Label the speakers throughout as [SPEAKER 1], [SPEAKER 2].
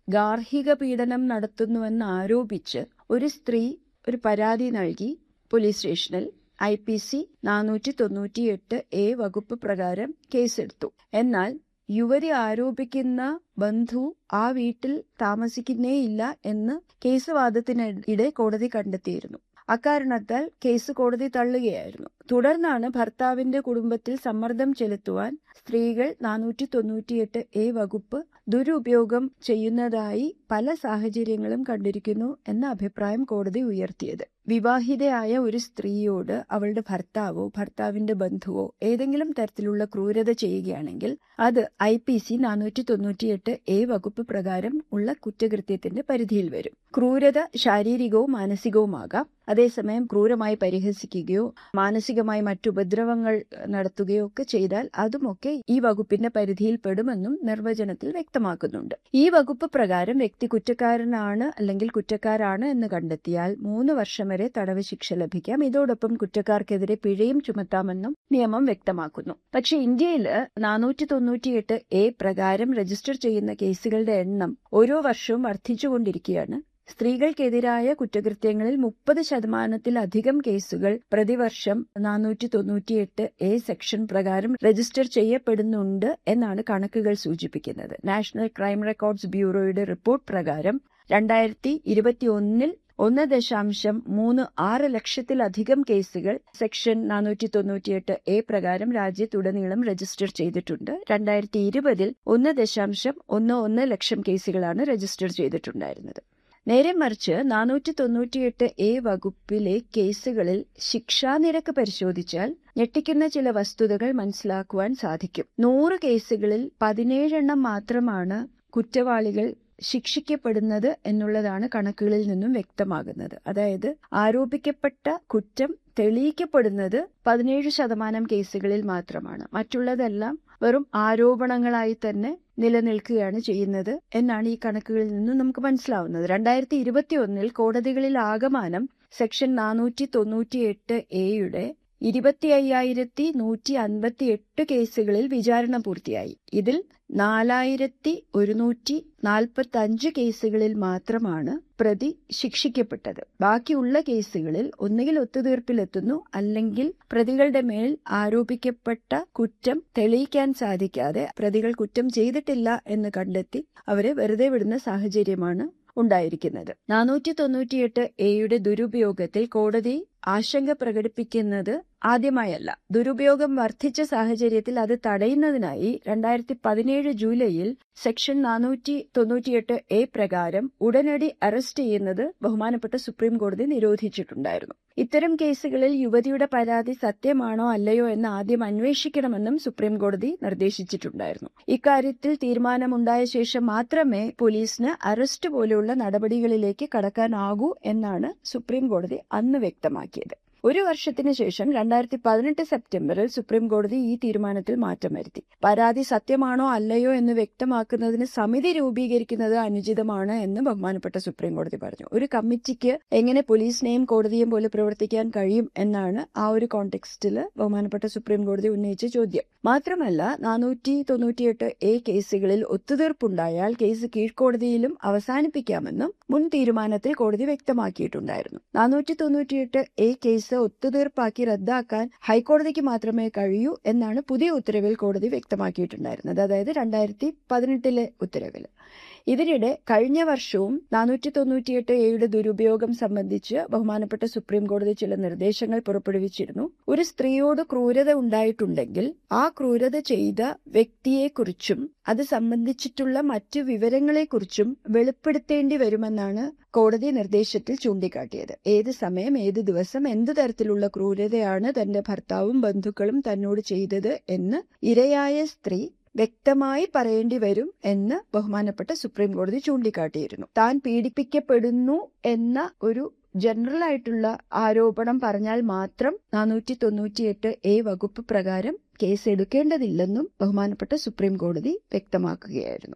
[SPEAKER 1] ഗാർഹിക പീഡനം നടത്തുന്നുവെന്ന് ആരോപിച്ച് ഒരു സ്ത്രീ ഒരു പരാതി നൽകി പോലീസ് സ്റ്റേഷനിൽ ഐ പി സി നാനൂറ്റി തൊണ്ണൂറ്റിയെട്ട് എ വകുപ്പ് പ്രകാരം കേസെടുത്തു എന്നാൽ യുവതി ആരോപിക്കുന്ന ബന്ധു ആ വീട്ടിൽ താമസിക്കുന്നേയില്ല എന്ന് കേസ് വാദത്തിനിടെ കോടതി കണ്ടെത്തിയിരുന്നു അക്കാരണത്താൽ കേസ് കോടതി തള്ളുകയായിരുന്നു തുടർന്നാണ് ഭർത്താവിന്റെ കുടുംബത്തിൽ സമ്മർദ്ദം ചെലുത്തുവാൻ സ്ത്രീകൾ നാനൂറ്റി തൊണ്ണൂറ്റിയെട്ട് എ വകുപ്പ് ദുരുപയോഗം ചെയ്യുന്നതായി പല സാഹചര്യങ്ങളും കണ്ടിരിക്കുന്നു എന്ന അഭിപ്രായം കോടതി ഉയർത്തിയത് വിവാഹിതയായ ഒരു സ്ത്രീയോട് അവളുടെ ഭർത്താവോ ഭർത്താവിന്റെ ബന്ധുവോ ഏതെങ്കിലും തരത്തിലുള്ള ക്രൂരത ചെയ്യുകയാണെങ്കിൽ അത് ഐ പി സി നാനൂറ്റി തൊണ്ണൂറ്റിയെട്ട് എ വകുപ്പ് പ്രകാരം ഉള്ള കുറ്റകൃത്യത്തിന്റെ പരിധിയിൽ വരും ക്രൂരത ശാരീരികവും മാനസികവുമാകാം അതേസമയം ക്രൂരമായി പരിഹസിക്കുകയോ മാനസികമായി മറ്റുപദ്രവങ്ങൾ നടത്തുകയോ ഒക്കെ ചെയ്താൽ അതുമൊക്കെ ഈ വകുപ്പിന്റെ പരിധിയിൽ പെടുമെന്നും നിർവചനത്തിൽ വ്യക്തമാക്കുന്നുണ്ട് ഈ വകുപ്പ് പ്രകാരം വ്യക്തി കുറ്റക്കാരനാണ് അല്ലെങ്കിൽ കുറ്റക്കാരാണ് എന്ന് കണ്ടെത്തിയാൽ മൂന്ന് വർഷം വരെ തടവ് ശിക്ഷ ലഭിക്കാം ഇതോടൊപ്പം കുറ്റക്കാർക്കെതിരെ പിഴയും ചുമത്താമെന്നും നിയമം വ്യക്തമാക്കുന്നു പക്ഷെ ഇന്ത്യയിൽ നാനൂറ്റി തൊണ്ണൂറ്റിയെട്ട് എ പ്രകാരം രജിസ്റ്റർ ചെയ്യുന്ന കേസുകളുടെ എണ്ണം ഓരോ വർഷവും വർദ്ധിച്ചുകൊണ്ടിരിക്കുകയാണ് സ്ത്രീകൾക്കെതിരായ കുറ്റകൃത്യങ്ങളിൽ മുപ്പത് ശതമാനത്തിലധികം കേസുകൾ പ്രതിവർഷം നാനൂറ്റി തൊണ്ണൂറ്റിയെട്ട് എ സെക്ഷൻ പ്രകാരം രജിസ്റ്റർ ചെയ്യപ്പെടുന്നുണ്ട് എന്നാണ് കണക്കുകൾ സൂചിപ്പിക്കുന്നത് നാഷണൽ ക്രൈം റെക്കോർഡ്സ് ബ്യൂറോയുടെ റിപ്പോർട്ട് പ്രകാരം രണ്ടായിരത്തി ഇരുപത്തിയൊന്നിൽ ഒന്ന് ദശാംശം മൂന്ന് ആറ് ലക്ഷത്തിലധികം കേസുകൾ സെക്ഷൻ നാനൂറ്റി തൊണ്ണൂറ്റിയെട്ട് എ പ്രകാരം രാജ്യത്തുടനീളം രജിസ്റ്റർ ചെയ്തിട്ടുണ്ട് രണ്ടായിരത്തി ഇരുപതിൽ ഒന്ന് ദശാംശം ഒന്ന് ഒന്ന് ലക്ഷം കേസുകളാണ് രജിസ്റ്റർ ചെയ്തിട്ടുണ്ടായിരുന്നത് നേരെ മറിച്ച് നാനൂറ്റി തൊണ്ണൂറ്റിയെട്ട് എ വകുപ്പിലെ കേസുകളിൽ ശിക്ഷാനിരക്ക് പരിശോധിച്ചാൽ ഞെട്ടിക്കുന്ന ചില വസ്തുതകൾ മനസ്സിലാക്കുവാൻ സാധിക്കും നൂറ് കേസുകളിൽ പതിനേഴെണ്ണം മാത്രമാണ് കുറ്റവാളികൾ ശിക്ഷിക്കപ്പെടുന്നത് എന്നുള്ളതാണ് കണക്കുകളിൽ നിന്നും വ്യക്തമാകുന്നത് അതായത് ആരോപിക്കപ്പെട്ട കുറ്റം തെളിയിക്കപ്പെടുന്നത് പതിനേഴ് ശതമാനം കേസുകളിൽ മാത്രമാണ് മറ്റുള്ളതെല്ലാം വെറും ആരോപണങ്ങളായി തന്നെ നിലനിൽക്കുകയാണ് ചെയ്യുന്നത് എന്നാണ് ഈ കണക്കുകളിൽ നിന്നും നമുക്ക് മനസ്സിലാവുന്നത് രണ്ടായിരത്തി ഇരുപത്തി ഒന്നിൽ കോടതികളിൽ ആകമാനം സെക്ഷൻ നാനൂറ്റി തൊണ്ണൂറ്റി എട്ട് എയുടെ ഇരുപത്തി അയ്യായിരത്തി നൂറ്റി അൻപത്തി എട്ട് കേസുകളിൽ വിചാരണ പൂർത്തിയായി ഇതിൽ നാലായിരത്തി ഒരുന്നൂറ്റി നാൽപ്പത്തി അഞ്ച് കേസുകളിൽ മാത്രമാണ് പ്രതി ശിക്ഷിക്കപ്പെട്ടത് ബാക്കിയുള്ള കേസുകളിൽ ഒന്നുകിൽ ഒത്തുതീർപ്പിലെത്തുന്നു അല്ലെങ്കിൽ പ്രതികളുടെ മേൽ ആരോപിക്കപ്പെട്ട കുറ്റം തെളിയിക്കാൻ സാധിക്കാതെ പ്രതികൾ കുറ്റം ചെയ്തിട്ടില്ല എന്ന് കണ്ടെത്തി അവരെ വെറുതെ വിടുന്ന സാഹചര്യമാണ് ഉണ്ടായിരിക്കുന്നത് നാനൂറ്റി തൊണ്ണൂറ്റിയെട്ട് എയുടെ ദുരുപയോഗത്തിൽ കോടതി ആശങ്ക പ്രകടിപ്പിക്കുന്നത് ആദ്യമായല്ല ദുരുപയോഗം വർദ്ധിച്ച സാഹചര്യത്തിൽ അത് തടയുന്നതിനായി രണ്ടായിരത്തി പതിനേഴ് ജൂലൈയിൽ സെക്ഷൻ നാനൂറ്റി തൊണ്ണൂറ്റിയെട്ട് എ പ്രകാരം ഉടനടി അറസ്റ്റ് ചെയ്യുന്നത് ബഹുമാനപ്പെട്ട സുപ്രീം കോടതി നിരോധിച്ചിട്ടുണ്ടായിരുന്നു ഇത്തരം കേസുകളിൽ യുവതിയുടെ പരാതി സത്യമാണോ അല്ലയോ എന്ന് ആദ്യം അന്വേഷിക്കണമെന്നും സുപ്രീം കോടതി നിർദ്ദേശിച്ചിട്ടുണ്ടായിരുന്നു ഇക്കാര്യത്തിൽ തീരുമാനമുണ്ടായ ശേഷം മാത്രമേ പോലീസിന് അറസ്റ്റ് പോലെയുള്ള നടപടികളിലേക്ക് കടക്കാനാകൂ എന്നാണ് സുപ്രീം കോടതി അന്ന് വ്യക്തമാക്കിയത് ഒരു വർഷത്തിന് ശേഷം രണ്ടായിരത്തി പതിനെട്ട് സെപ്റ്റംബറിൽ സുപ്രീം കോടതി ഈ തീരുമാനത്തിൽ മാറ്റം വരുത്തി പരാതി സത്യമാണോ അല്ലയോ എന്ന് വ്യക്തമാക്കുന്നതിന് സമിതി രൂപീകരിക്കുന്നത് അനുചിതമാണ് എന്ന് ബഹുമാനപ്പെട്ട സുപ്രീം കോടതി പറഞ്ഞു ഒരു കമ്മിറ്റിക്ക് എങ്ങനെ പോലീസിനെയും കോടതിയെയും പോലെ പ്രവർത്തിക്കാൻ കഴിയും എന്നാണ് ആ ഒരു കോണ്ടെക്സ്റ്റിൽ ബഹുമാനപ്പെട്ട സുപ്രീം കോടതി ഉന്നയിച്ച ചോദ്യം മാത്രമല്ല നാനൂറ്റി തൊണ്ണൂറ്റിയെട്ട് എ കേസുകളിൽ ഒത്തുതീർപ്പുണ്ടായാൽ കേസ് കീഴ്ക്കോടതിയിലും അവസാനിപ്പിക്കാമെന്നും മുൻ തീരുമാനത്തിൽ കോടതി വ്യക്തമാക്കിയിട്ടുണ്ടായിരുന്നു നാനൂറ്റി തൊണ്ണൂറ്റിയെട്ട് എ കേസ് ഒത്തുതീർപ്പാക്കി റദ്ദാക്കാൻ ഹൈക്കോടതിക്ക് മാത്രമേ കഴിയൂ എന്നാണ് പുതിയ ഉത്തരവിൽ കോടതി വ്യക്തമാക്കിയിട്ടുണ്ടായിരുന്നത് അതായത് രണ്ടായിരത്തി പതിനെട്ടിലെ ഉത്തരവിൽ ഇതിനിടെ കഴിഞ്ഞ വർഷവും നാനൂറ്റി തൊണ്ണൂറ്റിയെട്ട് എയുടെ ദുരുപയോഗം സംബന്ധിച്ച് ബഹുമാനപ്പെട്ട സുപ്രീം കോടതി ചില നിർദ്ദേശങ്ങൾ പുറപ്പെടുവിച്ചിരുന്നു ഒരു സ്ത്രീയോട് ക്രൂരത ഉണ്ടായിട്ടുണ്ടെങ്കിൽ ആ ക്രൂരത ചെയ്ത വ്യക്തിയെക്കുറിച്ചും അത് സംബന്ധിച്ചിട്ടുള്ള മറ്റു വിവരങ്ങളെക്കുറിച്ചും വെളിപ്പെടുത്തേണ്ടി വരുമെന്നാണ് കോടതി നിർദ്ദേശത്തിൽ ചൂണ്ടിക്കാട്ടിയത് ഏത് സമയം ഏത് ദിവസം എന്ത് തരത്തിലുള്ള ക്രൂരതയാണ് തന്റെ ഭർത്താവും ബന്ധുക്കളും തന്നോട് ചെയ്തത് എന്ന് ഇരയായ സ്ത്രീ വ്യക്തമായി പറയേണ്ടി വരും എന്ന് ബഹുമാനപ്പെട്ട സുപ്രീം കോടതി ചൂണ്ടിക്കാട്ടിയിരുന്നു താൻ പീഡിപ്പിക്കപ്പെടുന്നു എന്ന ഒരു ജനറൽ ആയിട്ടുള്ള ആരോപണം പറഞ്ഞാൽ മാത്രം നാനൂറ്റി തൊണ്ണൂറ്റിയെട്ട് എ വകുപ്പ് പ്രകാരം കേസ് എടുക്കേണ്ടതില്ലെന്നും ബഹുമാനപ്പെട്ട സുപ്രീം കോടതി വ്യക്തമാക്കുകയായിരുന്നു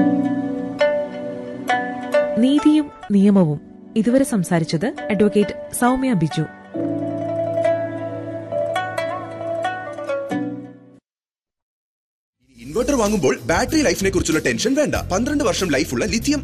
[SPEAKER 2] നീതിയും നിയമവും ഇതുവരെ സംസാരിച്ചത് അഡ്വക്കേറ്റ് സൗമ്യ ബിജു
[SPEAKER 3] ഇൻവെർട്ടർ വാങ്ങുമ്പോൾ ബാറ്ററി ലൈഫിനെ കുറിച്ചുള്ള ടെൻഷൻ വേണ്ട പന്ത്രണ്ട് വർഷം ലൈഫുള്ള ലിഥിയം